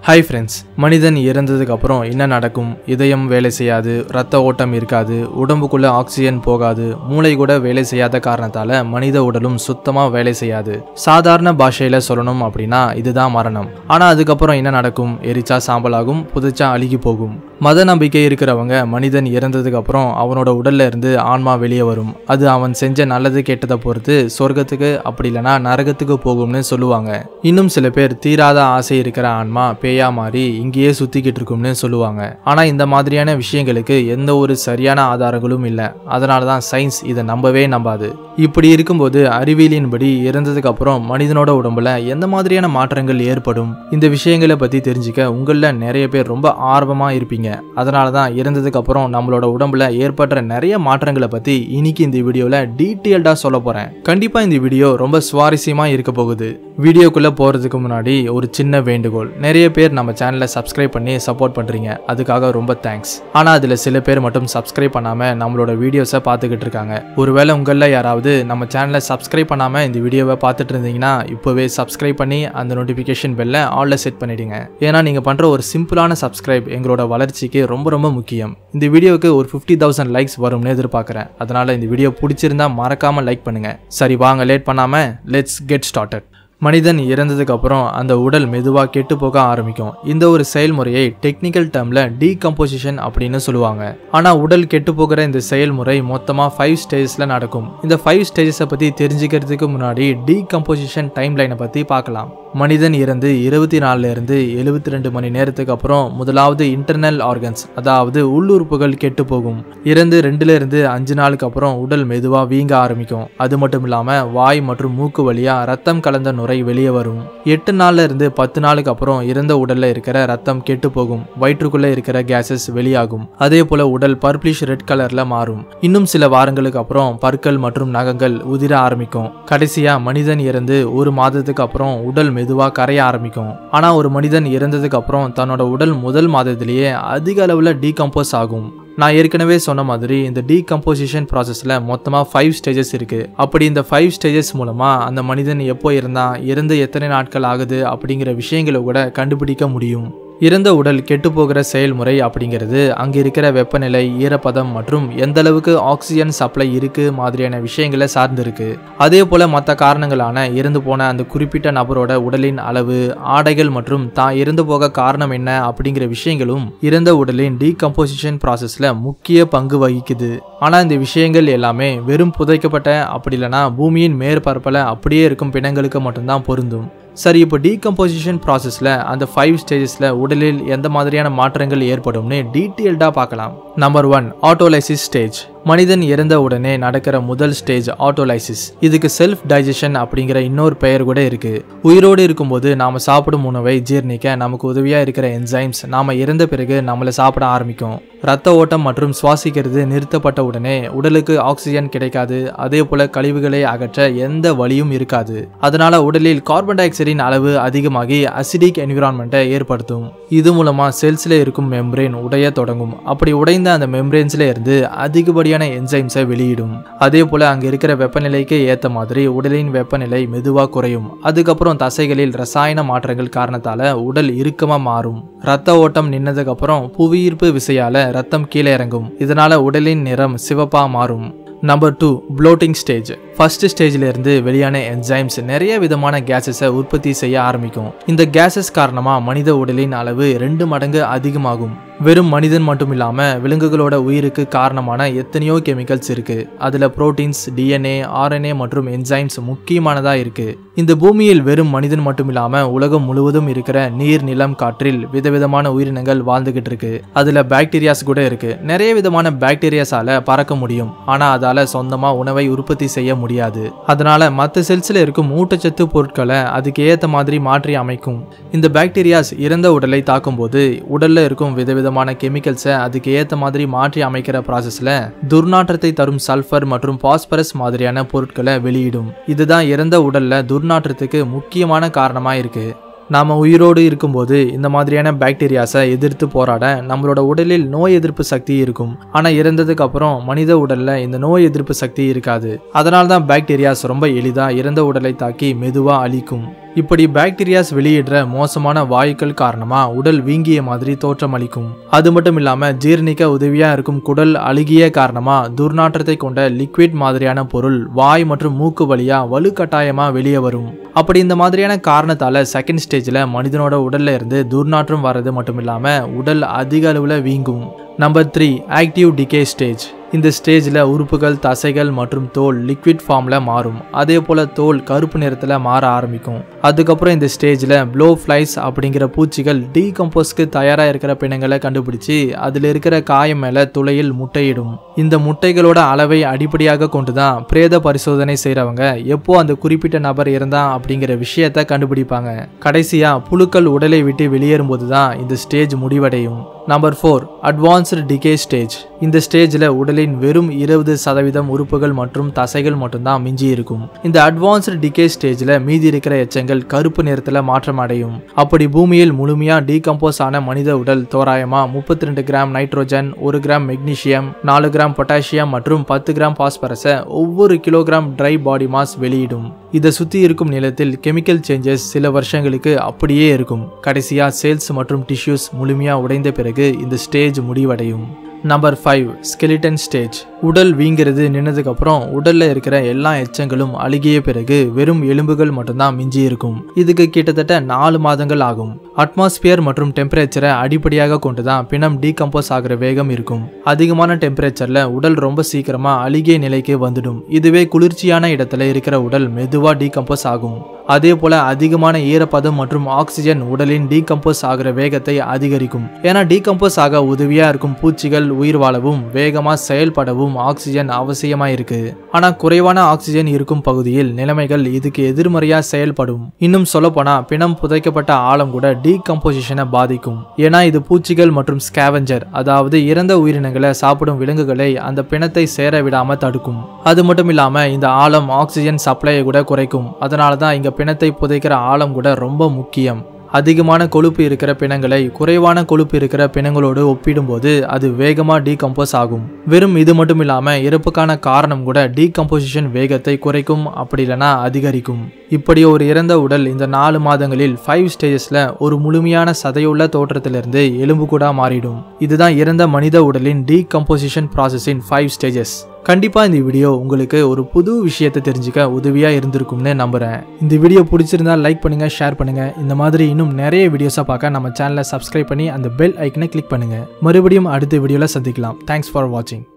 hi friends மனிதன் இறந்ததுக்கு அப்புறம் என்ன நடக்கும் இதயம் வேலை செய்யாது ரத்த ஓட்டம் இருக்காது உடம்புக்குள்ள ஆக்சிஜன் போகாது மூளை கூட வேலை செய்யாத காரணத்தால மனித உடலும் சுத்தமா வேலை செய்யாது சாதாரண பாஷையில சொல்லணும் அப்படின்னா இதுதான் மரணம் ஆனா அதுக்கப்புறம் என்ன நடக்கும் எரிச்சா சாம்பலாகும் புதைச்சா அழுகி போகும் மத நம்பிக்கை இருக்கிறவங்க மனிதன் இறந்ததுக்கு அப்புறம் அவனோட உடல்ல இருந்து ஆன்மா வெளியே வரும் அது அவன் செஞ்ச நல்லது கெட்டதை பொறுத்து சொர்க்கத்துக்கு அப்படி இல்லைன்னா நரகத்துக்கு போகும்னு சொல்லுவாங்க இன்னும் சில பேர் தீராத ஆசை இருக்கிற ஆன்மா பேயா மாறி இங்கேயே சுத்திக்கிட்டு இருக்கும்னு சொல்லுவாங்க ஆனா இந்த மாதிரியான விஷயங்களுக்கு எந்த ஒரு சரியான ஆதாரங்களும் இல்லை அதனால தான் சயின்ஸ் இதை நம்பவே நம்பாது இப்படி இருக்கும்போது அறிவியலின்படி இறந்ததுக்கு அப்புறம் மனிதனோட உடம்புல எந்த மாதிரியான மாற்றங்கள் ஏற்படும் இந்த விஷயங்களை பத்தி தெரிஞ்சுக்க உங்கள நிறைய பேர் ரொம்ப ஆர்வமா இருப்பீங்க அதனால தான் இறந்ததுக்கு அப்புறம் நம்மளோட உடம்புல ஏற்பட்ட நிறைய மாற்றங்களை பத்தி இன்னைக்கு இந்த வீடியோல டீட்டெயில்டா சொல்ல போறேன் கண்டிப்பா இந்த வீடியோ ரொம்ப சுவாரஸ்யமா இருக்க போகுது வீடியோக்குள்ள போறதுக்கு முன்னாடி ஒரு சின்ன வேண்டுகோள் நிறைய பேர் நம்ம சேனலை சப்ஸ்கிரைப் பண்ணி சப்போர்ட் பண்றீங்க அதுக்காக ரொம்ப தேங்க்ஸ் ஆனா அதுல சில பேர் மட்டும் சப்ஸ்கிரைப் பண்ணாம நம்மளோட வீடியோஸை பார்த்துக்கிட்டு இருக்காங்க ஒருவேளை உங்கள யாராவது நம்ம சேனலை சப்ஸ்கிரைப் பண்ணாம இந்த வீடியோவை பார்த்துட்டு இருந்தீங்கன்னா இப்போவே சப்ஸ்கிரைப் பண்ணி அந்த நோட்டிஃபிகேஷன் பெல்ல ஆல்ல செட் பண்ணிடுங்க ஏன்னா நீங்க பண்ற ஒரு சிம்பிளான சப்ஸ்கிரைப் எங்களோட வளர்ச்சிக்கு ரொம்ப ரொம்ப முக்கியம் இந்த வீடியோவுக்கு ஒரு ஃபிஃப்டி தௌசண்ட் லைக்ஸ் வரும்னு எதிர்பார்க்குறேன் அதனால இந்த வீடியோ பிடிச்சிருந்தா மறக்காம லைக் பண்ணுங்க சரி வாங்க லேட் பண்ணாம லெட்ஸ் கெட் ஸ்டார்டட் மனிதன் இறந்ததுக்கு அப்புறம் அந்த உடல் மெதுவாக கெட்டு போக ஆரம்பிக்கும் இந்த ஒரு செயல்முறையை டெக்னிக்கல் டேர்ம்ல டீகம்போசிஷன் அப்படின்னு சொல்லுவாங்க ஆனா உடல் கெட்டு போகிற இந்த செயல்முறை மொத்தமா ஃபைவ் ஸ்டேஜஸ்ல நடக்கும் இந்த ஃபைவ் ஸ்டேஜஸை பத்தி தெரிஞ்சுக்கிறதுக்கு முன்னாடி டீகம்போசிஷன் டைம் லைனை பத்தி பார்க்கலாம் மனிதன் இறந்து இருபத்தி நாலுல இருந்து எழுபத்தி ரெண்டு மணி நேரத்துக்கு அப்புறம் முதலாவது இன்டர்னல் ஆர்கன்ஸ் அதாவது உள்ளுறுப்புகள் கெட்டு போகும் இறந்து ரெண்டுல இருந்து அஞ்சு நாளுக்கு அப்புறம் உடல் மெதுவா வீங்க ஆரம்பிக்கும் அது மட்டும் இல்லாம வாய் மற்றும் மூக்கு வழியா ரத்தம் கலந்த நுரை வெளியே வரும் எட்டு நாள்ல இருந்து பத்து நாளுக்கு அப்புறம் இறந்த உடல்ல இருக்கிற ரத்தம் கெட்டு போகும் வயிற்றுக்குள்ள இருக்கிற கேசஸ் வெளியாகும் அதே போல உடல் பர்பிளிஷ் ரெட் கலர்ல மாறும் இன்னும் சில வாரங்களுக்கு அப்புறம் பற்கள் மற்றும் நகங்கள் உதிர ஆரம்பிக்கும் கடைசியா மனிதன் இறந்து ஒரு மாதத்துக்கு அப்புறம் உடல் மெதுவா கரைய ஆரம்பிக்கும் ஆனா ஒரு மனிதன் இறந்ததுக்கு அப்புறம் தன்னோட உடல் முதல் மாதத்திலேயே அதிக அளவுல டீகம்போஸ் ஆகும் நான் ஏற்கனவே சொன்ன மாதிரி இந்த டீகம்போசிஷன் ப்ராசஸில் மொத்தமாக ஃபைவ் ஸ்டேஜஸ் இருக்குது அப்படி இந்த ஃபைவ் ஸ்டேஜஸ் மூலமாக அந்த மனிதன் எப்போ இருந்தான் இறந்து எத்தனை நாட்கள் ஆகுது அப்படிங்கிற விஷயங்களை கூட கண்டுபிடிக்க முடியும் இறந்த உடல் கெட்டு போகிற செயல்முறை அப்படிங்கிறது அங்கே இருக்கிற வெப்பநிலை ஈரப்பதம் மற்றும் எந்த அளவுக்கு ஆக்சிஜன் சப்ளை இருக்கு மாதிரியான விஷயங்களை சார்ந்திருக்கு அதே போல மற்ற காரணங்களான இறந்து போன அந்த குறிப்பிட்ட நபரோட உடலின் அளவு ஆடைகள் மற்றும் தான் இறந்து போக காரணம் என்ன அப்படிங்கிற விஷயங்களும் இறந்த உடலின் டீகம்போசிஷன் ப்ராசஸ்ல முக்கிய பங்கு வகிக்குது ஆனா இந்த விஷயங்கள் எல்லாமே வெறும் புதைக்கப்பட்ட அப்படி இல்லைன்னா பூமியின் மேற்பரப்பில் அப்படியே இருக்கும் பிணங்களுக்கு மட்டும்தான் பொருந்தும் சரி இப்போ டீகம்போசிஷன் ப்ராசஸில் அந்த ஃபைவ் ஸ்டேஜஸில் உடலில் எந்த மாதிரியான மாற்றங்கள் ஏற்படும்னு டீட்டெயில்டாக பார்க்கலாம் நம்பர் ஒன் ஆட்டோலைசிஸ் ஸ்டேஜ் மனிதன் இறந்த உடனே நடக்கிற முதல் ஸ்டேஜ் ஆட்டோலைசிஸ் இதுக்கு செல்ஃப் டைஜஷன் அப்படிங்கிற இன்னொரு பெயர் கூட இருக்கு உயிரோடு இருக்கும்போது நாம சாப்பிடும் உணவை ஜீர்ணிக்க நமக்கு உதவியா இருக்கிற என்சைம்ஸ் நாம இறந்த பிறகு நம்மளை சாப்பிட ஆரம்பிக்கும் ரத்த ஓட்டம் மற்றும் சுவாசிக்கிறது நிறுத்தப்பட்ட உடனே உடலுக்கு ஆக்சிஜன் கிடைக்காது அதே போல கழிவுகளை அகற்ற எந்த வழியும் இருக்காது அதனால உடலில் கார்பன் டை ஆக்சைடின் அளவு அதிகமாகி அசிடிக் என்விரான்மெண்ட்டை ஏற்படுத்தும் இது மூலமா செல்ஸ்ல இருக்கும் மெம்ப்ரேன் உடைய தொடங்கும் அப்படி உடைந்த அந்த மெம்ப்ரேன்ஸ்ல இருந்து அதிகப்படியான என்சைம்ஸை வெளியிடும் அதே போல அங்க இருக்கிற வெப்பநிலைக்கு ஏத்த மாதிரி உடலின் வெப்பநிலை மெதுவா குறையும் அதுக்கப்புறம் தசைகளில் ரசாயன மாற்றங்கள் காரணத்தால உடல் இறுக்கமா மாறும் ரத்த ஓட்டம் நின்னதுக்கு அப்புறம் புவியீர்ப்பு விசையால ரத்தம் கீழே இறங்கும் இதனால உடலின் நிறம் சிவப்பா மாறும் number two bloating stage first ஸ்டேஜ்ல இருந்து வெளியான என்சைம்ஸ் நிறைய விதமான கேசஸை உற்பத்தி செய்ய ஆரம்பிக்கும் இந்த கேசஸ் காரணமா மனித உடலின் அளவு ரெண்டு மடங்கு அதிகமாகும் வெறும் மனிதன் மட்டும் இல்லாம விலங்குகளோட உயிருக்கு காரணமான எத்தனையோ கெமிக்கல்ஸ் இருக்கு அதுல புரோட்டீன்ஸ் டிஎன்ஏ ஆர்என்ஏ மற்றும் என்சைம்ஸ் முக்கியமானதா இருக்கு இந்த பூமியில் வெறும் மனிதன் மட்டும் இல்லாம உலகம் முழுவதும் இருக்கிற நீர் நிலம் காற்றில் விதவிதமான உயிரினங்கள் வாழ்ந்துகிட்டு இருக்கு அதுல பாக்டீரியாஸ் கூட இருக்கு நிறைய விதமான பாக்டீரியாஸால பறக்க முடியும் ஆனா அதால சொந்தமா உணவை உற்பத்தி செய்ய முடியாது அதனால மற்ற செல்ஸ்ல இருக்கும் ஊட்டச்சத்து பொருட்களை அதுக்கு ஏத்த மாதிரி மாற்றி அமைக்கும் இந்த பாக்டீரியாஸ் இறந்த உடலை தாக்கும் போது உடல்ல இருக்கும் விதவிதமான கெமிக்கல்ஸை அதுக்கு ஏத்த மாதிரி மாற்றி அமைக்கிற ப்ராசஸ்ல துர்நாற்றத்தை தரும் சல்ஃபர் மற்றும் பாஸ்பரஸ் மாதிரியான பொருட்களை வெளியிடும் இதுதான் இறந்த உடல்ல துர்நாற்றத்துக்கு முக்கியமான காரணமா இருக்கு நாம உயிரோடு இருக்கும்போது இந்த மாதிரியான பாக்டீரியாஸை எதிர்த்து போராட நம்மளோட உடலில் நோய் எதிர்ப்பு சக்தி இருக்கும் ஆனா இறந்ததுக்கு அப்புறம் மனித உடல்ல இந்த நோய் எதிர்ப்பு சக்தி இருக்காது அதனால தான் பாக்டீரியாஸ் ரொம்ப எளிதா இறந்த உடலை தாக்கி மெதுவா அழிக்கும் இப்படி பாக்டீரியாஸ் வெளியிடுற மோசமான வாயுக்கள் காரணமா உடல் வீங்கிய மாதிரி தோற்றமளிக்கும் அது மட்டும் இல்லாம ஜீரணிக்க உதவியா இருக்கும் குடல் அழுகிய காரணமா துர்நாற்றத்தை கொண்ட லிக்விட் மாதிரியான பொருள் வாய் மற்றும் மூக்கு வழியா வலுக்கட்டாயமா வெளியே வரும் அப்படி இந்த மாதிரியான காரணத்தால செகண்ட் ஸ்டேஜ்ல மனிதனோட உடல்ல இருந்து துர்நாற்றம் வர்றது மட்டும் இல்லாம உடல் அதிக அளவுல வீங்கும் number three active decay stage இந்த ஸ்டேஜில் உறுப்புகள் தசைகள் மற்றும் தோல் லிக்விட் ஃபார்மில் மாறும் அதே போல் தோல் கருப்பு நிறத்தில் மாற ஆரம்பிக்கும் அதுக்கப்புறம் இந்த ஸ்டேஜில் ப்ளோ ஃப்ளைஸ் அப்படிங்கிற பூச்சிகள் டீகம்போஸ்க்கு தயாராக இருக்கிற பிணங்களை கண்டுபிடிச்சு அதில் இருக்கிற காயம் மேலே துளையில் முட்டையிடும் இந்த முட்டைகளோட அளவை அடிப்படையாக கொண்டு தான் பிரேத பரிசோதனை செய்கிறவங்க எப்போ அந்த குறிப்பிட்ட நபர் இருந்தான் அப்படிங்கிற விஷயத்த கண்டுபிடிப்பாங்க கடைசியாக புழுக்கள் உடலை விட்டு வெளியேறும்போது தான் இந்த ஸ்டேஜ் முடிவடையும் number four advanced decay stage இந்த ஸ்டேஜில் உடலின் வெறும் இருபது சதவீதம் உறுப்புகள் மற்றும் தசைகள் மட்டும்தான் மிஞ்சி இருக்கும் இந்த அட்வான்ஸ்டு டிகே ஸ்டேஜில் மீதி இருக்கிற எச்சங்கள் கருப்பு நிறத்தில் மாற்றம் அடையும் அப்படி பூமியில் முழுமையாக டீகம்போஸ் ஆன மனித உடல் தோராயமாக முப்பத்தி ரெண்டு கிராம் நைட்ரோஜன் ஒரு கிராம் மெக்னீசியம் நாலு கிராம் பொட்டாசியம் மற்றும் பத்து கிராம் பாஸ்பரஸை ஒவ்வொரு கிலோகிராம் ட்ரை பாடி மாஸ் வெளியிடும் இதை சுற்றி இருக்கும் நிலத்தில் கெமிக்கல் சேஞ்சஸ் சில வருஷங்களுக்கு அப்படியே இருக்கும் கடைசியாக செல்ஸ் மற்றும் டிஷ்யூஸ் முழுமையாக உடைந்த பிறகு இந்த ஸ்டேஜ் முடிவடையும் நம்பர் ஃபைவ் ஸ்கெலிட்டன் ஸ்டேஜ் உடல் வீங்கிறது நின்னதுக்கப்புறம் உடல்ல இருக்கிற எல்லா எச்சங்களும் அழுகிய பிறகு வெறும் எலும்புகள் மட்டும்தான் மிஞ்சி இருக்கும் இதுக்கு கிட்டத்தட்ட நாலு மாதங்கள் ஆகும் அட்மாஸ்பியர் மற்றும் டெம்பரேச்சரை அடிப்படையாக கொண்டு தான் பிணம் டீகம்போஸ் ஆகிற வேகம் இருக்கும் அதிகமான டெம்பரேச்சர்ல உடல் ரொம்ப சீக்கிரமா அழுகிய நிலைக்கு வந்துடும் இதுவே குளிர்ச்சியான இடத்துல இருக்கிற உடல் மெதுவா டீகம்போஸ் ஆகும் அதே போல அதிகமான ஈரப்பதம் மற்றும் ஆக்சிஜன் உடலின் டீகம்போஸ் ஆகிற வேகத்தை அதிகரிக்கும் ஏன்னா டீகம்போஸ் ஆக உதவியா இருக்கும் பூச்சிகள் உயிர் வாழவும் வேகமா செயல்படவும் ஆக்சிஜன் அவசியமா இருக்கு ஆனா குறைவான ஆக்சிஜன் இருக்கும் பகுதியில் நிலைமைகள் இதுக்கு எதிர்மறையா செயல்படும் இன்னும் சொல்லப்போனா பிணம் புதைக்கப்பட்ட ஆழம் கூட டீகம்போசிஷனை பாதிக்கும் ஏன்னா இது பூச்சிகள் மற்றும் ஸ்கேவஞ்சர் அதாவது இறந்த உயிரினங்களை சாப்பிடும் விலங்குகளை அந்த பிணத்தை சேர விடாம தடுக்கும் அது மட்டும் இல்லாம இந்த ஆழம் ஆக்சிஜன் சப்ளையை கூட குறைக்கும் அதனால தான் இங்க பிணத்தை புதைக்கிற ஆழம் கூட ரொம்ப முக்கியம் அதிகமான கொழுப்பு இருக்கிற பிணங்களை குறைவான கொழுப்பு இருக்கிற பிணங்களோடு ஒப்பிடும்போது அது வேகமாக டீகம்போஸ் ஆகும் வெறும் இது மட்டும் இல்லாமல் இறப்புக்கான காரணம் கூட டீகம்போசிஷன் வேகத்தை குறைக்கும் அப்படி இல்லைனா அதிகரிக்கும் இப்படி ஒரு இறந்த உடல் இந்த நாலு மாதங்களில் ஃபைவ் ஸ்டேஜஸில் ஒரு முழுமையான சதையுள்ள தோற்றத்திலிருந்து எலும்பு கூட மாறிடும் இதுதான் இறந்த மனித உடலின் டீகம்போசிஷன் ப்ராசஸின் ஃபைவ் ஸ்டேஜஸ் கண்டிப்பாக இந்த வீடியோ உங்களுக்கு ஒரு புது விஷயத்தை தெரிஞ்சுக்க உதவியாக இருந்திருக்கும்னு நம்புகிறேன் இந்த வீடியோ பிடிச்சிருந்தா லைக் பண்ணுங்கள் ஷேர் பண்ணுங்கள் இந்த மாதிரி இன்னும் நிறைய வீடியோஸை பார்க்க நம்ம சேனலை சப்ஸ்கிரைப் பண்ணி அந்த பெல் ஐக்கனை கிளிக் பண்ணுங்கள் மறுபடியும் அடுத்த வீடியோவில் சந்திக்கலாம் தேங்க்ஸ் ஃபார் வாட்சிங்